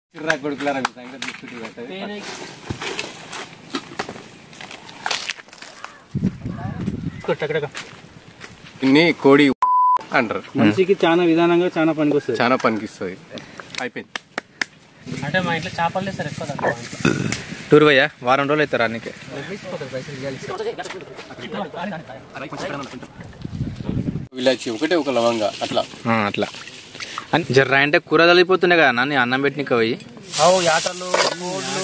చిర్రా కొడుకులారా మీ సంగతి చూసుకుంటూ పెట్టదు ఇన్ని కోడి అంటారు మనిషికి చాలా విధానంగా చాలా పనికి వస్తుంది చాలా పనికిస్తుంది అయిపోయింది అంటే మా ఇంట్లో చేపలు సార్ ఎక్కువ తక్కువ టూర్ పోయా వారం రోజులు అవుతారు అన్నికి విలాచి ఒకటే ఒక లవంగా అట్లా అట్లా అని జర్ర అంటే కూర తలిపోతున్నాయి కదా నాన్న అన్నం పెట్టినక పోయి అవు యాటలు కోళ్ళు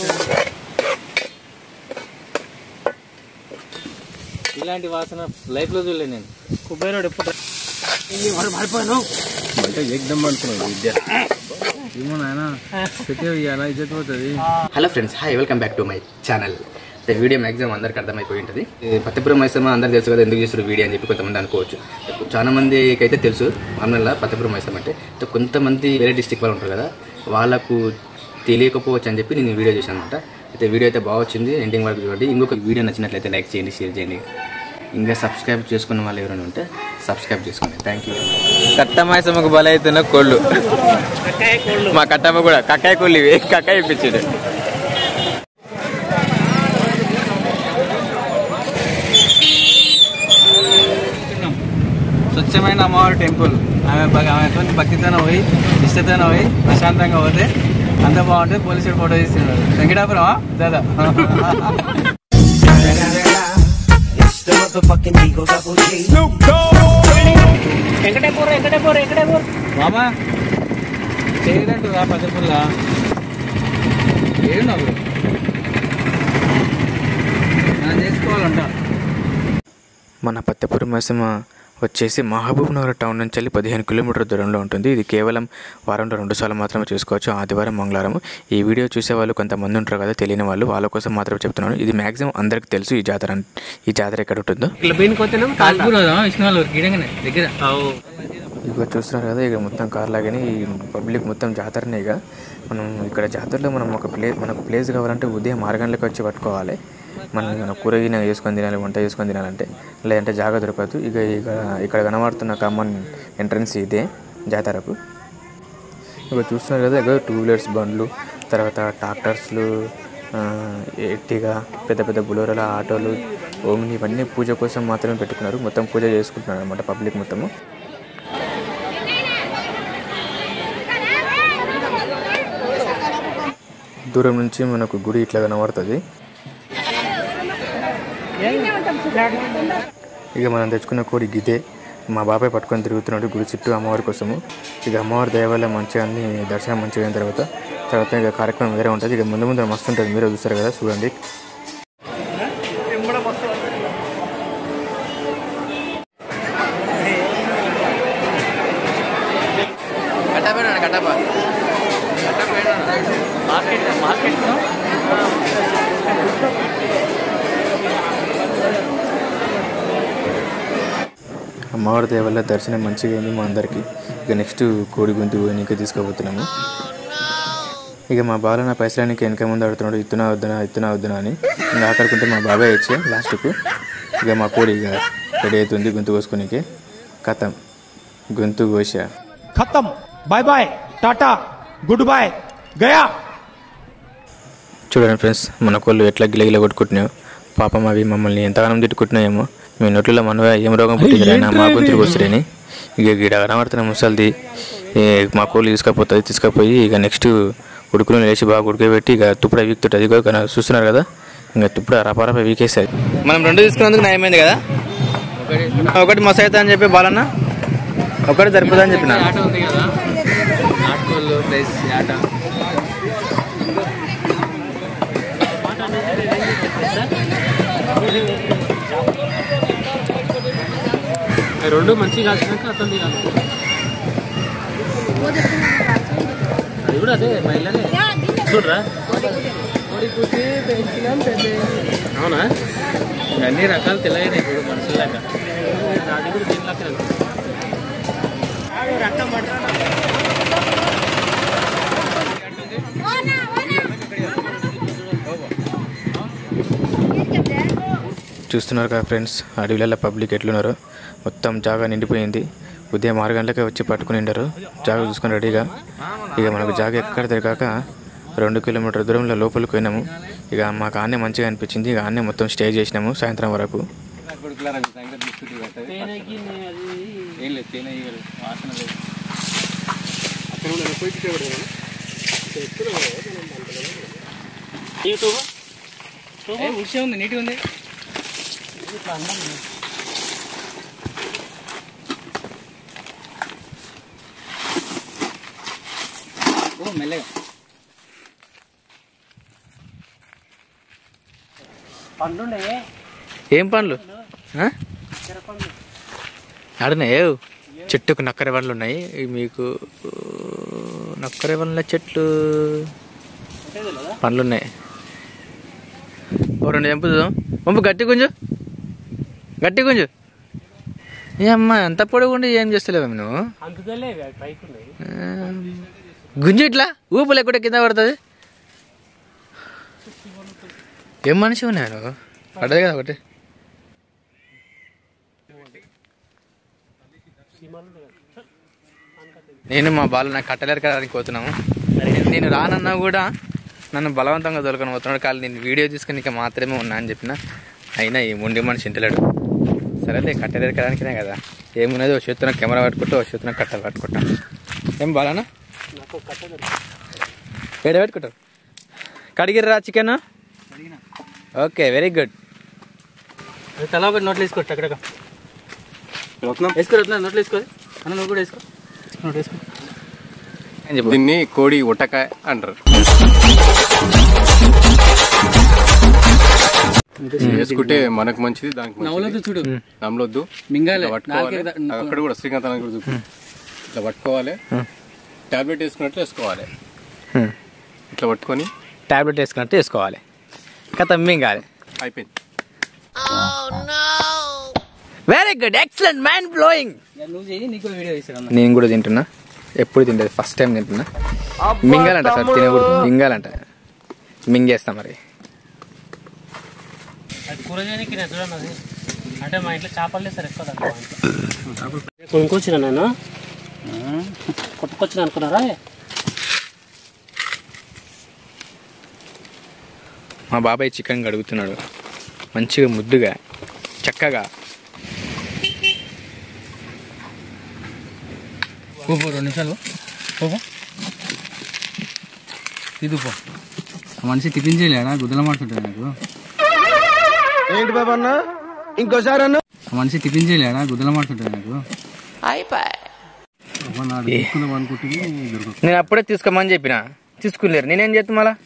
ఇలాంటి వాసన లైఫ్ లో చూడలేదు నేను కుబ్బేరోడు ఎప్పుడు పడిపోయాను అంటే ఏకదమ్ అనుకున్నాను విద్య ఏమో నాయన పెట్టే ఇవ్వాలా ఇజ్జత్ పోతుంది hello friends hi welcome back to my channel ఈ వీడియో మ్యాక్సిమం అందరికి అర్థమైపోయి ఉంటుంది ఈ పత్తిపురం మైసమ్మ అందరికి తెలుసు కదా ఎందుకు చేస్తారు వీడియో అని చెప్పి కొంతమంది అనుకోవచ్చు చాలా మందికి అయితే తెలుసు మామూలుగా పత్తిపురం మైసమ్మ అంటే సో కొంతమంది వేరే డిస్టిక్ వాళ్ళు ఉంటారు కదా వాళ్ళకు తెలియకపోవచ్చు అని చెప్పి నేను ఈ వీడియో చేశాను అనమాట అయితే వీడియో అయితే బాగా వచ్చింది ఎండింగ్ వరకు చూడండి ఇంకొక వీడియో నచ్చినట్లయితే లైక్ చేయండి షేర్ చేయండి ఇంకా సబ్స్క్రైబ్ చేసుకున్న వాళ్ళు ఎవరైనా ఉంటే సబ్స్క్రైబ్ చేసుకోండి థ్యాంక్ యూ కట్టమాయసమ్మకు బలైతున్న కోళ్ళు మా కట్టమ్మ కూడా కక్కాయ కోళ్ళు ఇవి కక్కాయ ఇప్పించింది స్వచ్ఛమైన అమ్మవారి టెంపుల్ ఆమె భగ- ఆమె భక్తితోనే పోయి ఇష్టతోనే పోయి ప్రశాంతంగా పోతే అంత బాగుంటుంది పోలీసుడు ఫోటో తీస్తున్నారు వెంకటాపురం దాదా మామా చేయడంటు రా పచ్చపుల్లా ఏడు నాకు మనం చేసుకోవాలంట మన పత్తెపురం మైసమ్మ వచ్చేసి మహబూబ్ నగర్ టౌన్ నుంచి వెళ్ళి పదిహేను కిలోమీటర్ దూరంలో ఉంటుంది ఇది కేవలం వారంలో రెండు సార్లు మాత్రమే చూసుకోవచ్చు ఆదివారం మంగళవారం ఈ వీడియో చూసే వాళ్ళు కొంతమంది ఉంటారు కదా తెలియని వాళ్ళు వాళ్ళ కోసం మాత్రమే చెప్తున్నాను ఇది మాక్సిమం అందరికి తెలుసు ఈ జాతర అన్- ఈ జాతర ఎక్కడ ఉంటుందో ఇట్లా బీన్ కొత్తేనే కాల్పూర్ విష్ణువాళ్ళు గిడంగానే దగ్గర ఇక చూస్తున్నారు కదా ఇక మొత్తం కార్ లాగానే ఈ పబ్లిక్ మొత్తం జాతరనే ఇక మనం ఇక్కడ జాతరలో మనం ఒక ప్లే మనకు ప్లేస్ కావాలంటే ఉదయం ఆరు గంటలకు వచ్చి పట్టుకోవాలి మనం మన కూర గిన్నె చేసుకొని తినాలి వంట చేసుకొని తినాలంటే లేదంటే జాగా దొరకదు ఇక ఇక ఇక్కడ కనబడుతున్న కామన్ ఎంట్రన్స్ ఇదే జాతరకు ఇక చూస్తున్నారు కదా ఇక టూ వీలర్స్ బండ్లు తర్వాత ట్రాక్టర్స్లు ఆ, ఎట్టిగా పెద్ద పెద్ద బులోరాల ఆటోలు ఓమ్ని ఇవన్నీ పూజ కోసం మాత్రమే పెట్టుకున్నారు మొత్తం పూజ చేసుకుంటున్నారు అనమాట పబ్లిక్ మొత్తము దూరం నుంచి మనకు గుడి ఇట్లా కనబడుతుంది ఇక మనం తెచ్చుకున్న కోడి గిదే మా బాబాయ్ పట్టుకొని తిరుగుతున్నాడు గుడి చుట్టూ అమ్మవారి కోసము ఇక అమ్మవారి దయ వల్ల మంచిగా అన్ని దర్శనం మంచిగా అయిన తర్వాత తర్వాత ఇక కార్యక్రమం వేరే ఉంటుంది ఇక ముందు ముందు మస్తు ఉంటుంది మీరే చూస్తారు కదా చూడండి అమ్మవారి దయ వల్ల దర్శనం మంచిగా అయింది మా అందరికి ఇక నెక్స్ట్ కోడి గొంతు ఇంకా తీసుకోబోతున్నాము ఇక మా బాల నా పైసలానికి వెనక ముందు ఆడుతున్నాడు ఇత్తునా వద్దునా ఇత్తునా వద్దునా అని ఇంకా ఆకడుకుంటే మా బాబాయ్ వచ్చే లాస్ట్కు ఇక మా కోడి ఇక రెడీ అవుతుంది గొంతు కోసుకునికి కథం గొంతు కోసా खत्म bye bye tata good bye गया చూడండి ఫ్రెండ్స్ మన కోళ్ళు ఎట్లా గిలగిల కొట్టుకుంటున్నాయో పాపం అవి మమ్మల్ని ఎంతగానో తిట్టుకుంటున్నాయేమో మీ నోట్లో మనవే ఏం రోగం పుట్టిందిరైనా మా గొంతుకు వస్తున్నాయని ఇక గిడ కనబడుతున్న ముసలిది ఏ, మా కోళ్ళు తీసుకపోతుంది తీసుకపోయి ఇక నెక్స్ట్ ఉడుకులు లేచి బాగా ఉడకబెట్టి ఇక తుప్పుడు వీక్తుంటుంది అది కూడా చూస్తున్నారు కదా ఇంకా తుప్పుడు రపారప వీకేస్తుంది మనం రెండు తీసుకున్నందుకు నయమైంది కదా ఒకటి మస్తు అవుతా అని చెప్పి బాలన్న ఒకటి సరిపోదా అని చెప్పిన ఆట ఉంది కదా నాటుకోళ్ళు ప్లస్ ఆట రెండు మంచిగా కాల్చినాక అతను తినాలి అది కూడా అదే మహిళనే చూడరా కోడి కూసి పెంచినాం పెద్ద అవునా అన్ని రకాలు తెలియదు ఇప్పుడు మనుషులాగా నాది కూడా దీనిలాగా చూస్తున్నారు కదా ఫ్రెండ్స్ అడవిలలో పబ్లిక్ ఎట్లున్నారో మొత్తం జాగా నిండిపోయింది ఉదయం ఆరు గంటలకే వచ్చి పట్టుకుని ఉండరు జాగా చూసుకొని రెడీగా ఇక మనకు జాగా ఎక్కడ దొరకాక రెండు కిలోమీటర్ దూరంలో లోపలికి పోయినాము ఇక మాకు ఆనే మంచిగా అనిపించింది ఇక ఆనే మొత్తం స్టే చేసినాము సాయంత్రం వరకు తేనెకి నే- అది ఏం లేదు తేనె ఇవ్వలేదు. వాసన లేదు ఇక తూగు. తూగు. విషయం ఉంది నీట్గా ఉంది ఇట్లా అన్నం లేదు. ఓ మెల్లగా పండుండే ఏం పండ్లు ఆ? చెరపండు ఆడున్నాయి చెట్టుకు నక్కర పండ్లు ఉన్నాయి ఇవి మీకు నక్కర పండ్ల చెట్లు ఉంటేది లేదా పండ్లు ఉన్నాయి ఓ రెండు చంపుదాం పంపు గట్టి గుంజు గట్టి గుంజు ఏ అమ్మా ఎంత పొడుగుండి ఏం చేస్తలేవు నువ్వు అందుకలే ఇవి అవి పైకి ఉన్నాయి ఆ, గుంజు ఇట్లా ఊపు లేకుండా కింద పడుతుంది ఏం మనిషి ఉన్నావు నువ్వు పడ్డది కదా ఒకటి సీమాలు ఉంటాయి కదా. నేను మా బాలు నాకు కట్టలేరు కడానికి పోతున్నాము నేను రానన్నా కూడా నన్ను బలవంతంగా దొరకని పోతున్నాడు కానీ నేను వీడియో తీసుకుని ఇక మాత్రమే ఉన్నా అని చెప్పిన అయినా ఈ ముండి మనిషి ఇంటలేడు సరేలే కట్టలేరు కడానికినే కదా ఏమున్నది ఒక చేతున కెమెరా పట్టుకుంటా ఒక చేతున కట్టలు పట్టుకుంటా ఏం బాలనా నాకు కట్టదు ఏడ పెట్టుకుంటావు కడిగిర్రా చికెన్ ఓకే వెరీ గుడ్ తలా ఒకటి నోట్లు వేసుకో అక్కడ రత్నం వేసుకో రత్న నోట్లు వేసుకో అన్న నువ్వు కూడా వేసుకో నోట్ వేసుకో అని చెప్పు దీన్ని కోడి ఉట్టకాయ అంటారు వేసుకుంటే మనకు మంచిది దానికి మంచిది చూడు నమ్మలొద్దు మింగాలి ఇట్లా పట్టుకోవాలి అక్కడ కూడా శ్రీకాంత్ కూడా చూపు ఇట్లా పట్టుకోవాలి టాబ్లెట్ వేసుకున్నట్లు వేసుకోవాలి హ్మ్. ఇట్లా పట్టుకొని టాబ్లెట్ వేసుకున్నట్టు వేసుకోవాలి కథ మింగాలి అయిపోయింది very good excellent mind blowing నువ్వు చెయ్యి నీకు వీడియో వేసాడు నేను కూడా తింటున్నా ఎప్పుడు తింటది ఫస్ట్ టైం తింటున్నా మింగాలంట సార్ తినకూడదు మింగాలంట మింగేస్తా మరి అది కూర చేయడానికి నేను చూడండి అది అంటే మా ఇంట్లో చేపలు లేదు సార్ ఎక్కువ తక్కువ ఇంట్లో కొనుక్కొచ్చిన నేను కొట్టుకొచ్చిన అనుకున్నారా మా బాబాయ్ చికెన్ కడుగుతున్నాడు మంచిగా ముద్దుగా చక్కగా పో రెండు నిమిషాలు పో ఇది పో మనిషి టిఫిన్ చేయలేడా గుద్దల మాట్లాడుతుంది నాకు ఏంటి బాబా అన్న ఇంకోసారి అన్న మనిషి టిఫిన్ చేయలేడా గుద్దల మాట్లాడుతుంది నాకు నేను అప్పుడే తీసుకోమని చెప్పిన తీసుకులేరు నేనేం చేస్తాను మళ్ళా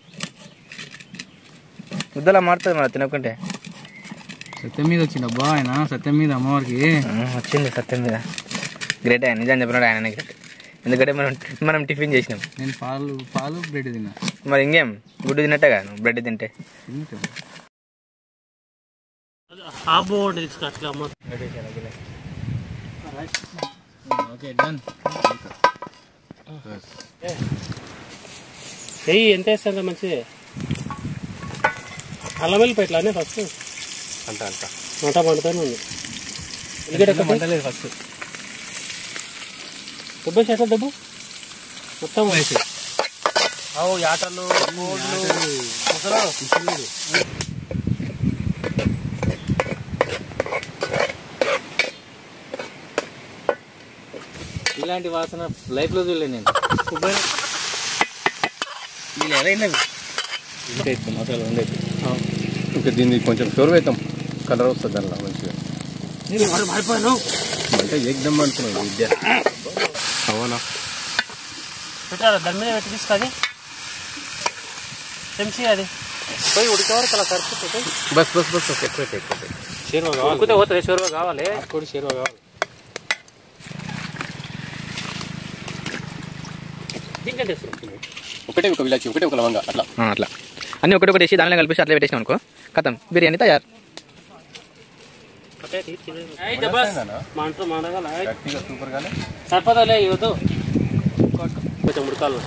ముద్దలా మారుతుంది మళ్ళీ తినకుంటే సత్యం మీద వచ్చింది అబ్బా ఆయన సత్యం మీద అమ్మవారికి ఆ, వచ్చింది సత్యం మీద గ్రేట్ ఆయన నిజం చెప్పినాడు ఆయన గ్రేట్ ఎందుకంటే మనం మనం టిఫిన్ చేసినాం నేను పాలు పాలు బ్రెడ్ తిన్నా మరి ఇంకేం గుడ్డు తిన్నట్టే కదా నువ్వు బ్రెడ్ తింటే ఆ బోర్డు అట్లా అమ్మ ఓకే డన్ ఎయ్యి ఎంత వేస్తాను మంచిది అల్లం వెళ్ళి పెట్టలానే ఫస్ట్ అంట అంట మంట మండుతూనే ఉంది ఎందుకంటే మంటలేదు ఫస్ట్ దెబ్బ చేస్తా దెబ్బ మొత్తం వేసి అవు యాటలు కోళ్ళు ముసలు ఇలాంటి వాసన లైఫ్ లో చూడలేదు నేను కొబ్బరి వీళ్ళు ఎవరైనా ఇంకా ఇస్తాం మసాలా ఉండేది ఇంకా దీన్ని కొంచెం షోర్ అవుతాం కలర్ వస్తుంది దానిలో మంచిగా నేను మరి మారిపోయాను అంటే ఏకదమ్ అనుకున్నాను ఈ విద్య అవునా పెట్టారా దాని మీద పెట్టి తీసుకొని చెంచి అది పోయి ఉడికే వరకు అలా సరిపోతుంది బస్ బస్ బస్ బస్ ఎక్కువ ఎక్కువ షేర్వా కావాలి ఉడికితే పోతుంది షేర్వా కావాలి కూడా షేర్వా కావాలి దీనికంటే ఒకటే ఒక విలాచి ఒకటే ఒక లవంగా అట్లా ఆ, అట్లా అన్నీ ఒకటి ఒకటి వేసి దానిలో కలిపేసి అట్లా పెట్టేసినాం అనుకో కథం బిర్యానీ తయారు మంట మండగల గట్టిగా సూపర్ గానే సరిపోతాలే ఇవ్వదు కొంచెం ఉడకాలి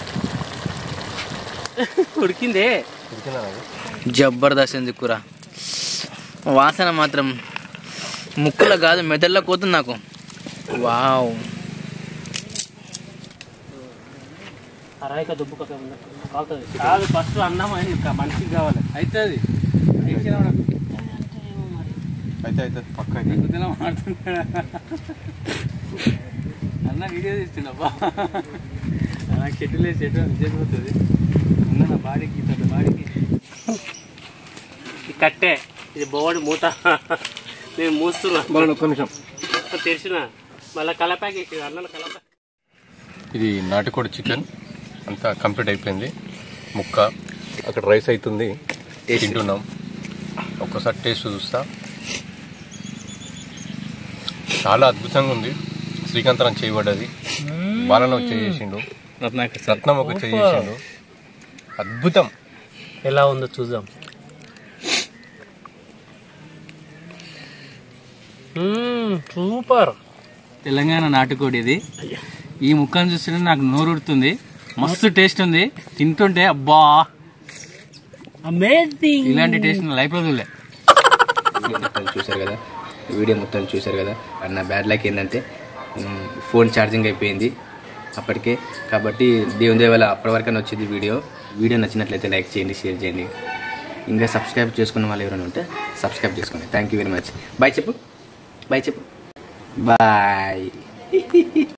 ఉడికిందే జబర్దస్త్ ఉంది కూర వాసన మాత్రం ముక్కులో కాదు మెదడులో పోతుంది నాకు వావ్ కరాయిక దుబ్బు కథ కావుతుంది కాదు ఫస్ట్ అన్నం అని ఇంకా మనిషికి కావాలి అవుతుంది అయితే అయితే పక్క అన్న వీడియో తీస్తుండబ్బా నాకు షెడ్యూల్ వేసి షెడ్యూల్ చేసిపోతుంది అన్న నా బాడీకి తన బాడీకి ఈ కట్టే ఇది బోడి మూత నేను మూస్తున్నా బాగా ఒక్క నిమిషం తెరిచిన మళ్ళీ కలపాకి వేసి అన్న కలపాకి ఇది నాటుకోడి చికెన్ అంతా కంప్లీట్ అయిపోయింది ముక్క అక్కడ రైస్ అవుతుంది తింటున్నాం ఒక్కసారి టేస్ట్ చూస్తా చాలా అద్భుతంగా ఉంది శ్రీకాంతరం చేయబడ్డది బాలను ఒక చేసిండు రత్నం ఒక చేసిండు అద్భుతం ఎలా ఉందో చూద్దాం సూపర్ తెలంగాణ నాటుకోడి ఇది ఈ ముక్కను చూస్తుంటే నాకు నోరు ఉడుతుంది మస్తు టేస్ట్ ఉంది తింటుంటే అబ్బా అమేజింగ్ ఇలాంటి టేస్ట్ నా లైఫ్ లో చూడలే వీడియో మొత్తం చూశారు కదా వీడియో మొత్తం చూశారు కదా అండ్ నా బ్యాడ్ లక్ ఏంటంటే మ్, ఫోన్ ఛార్జింగ్ అయిపోయింది అప్పటికే కాబట్టి దేవుని దేవాల అప్పటి వరకైనా వచ్చింది వీడియో వీడియో నచ్చినట్లయితే లైక్ చేయండి షేర్ చేయండి ఇంకా సబ్స్క్రైబ్ చేసుకున్న వాళ్ళు ఎవరైనా ఉంటే సబ్స్క్రైబ్ చేసుకోండి thank you very much bye చెప్పు బాయ్ చెప్పు బాయ్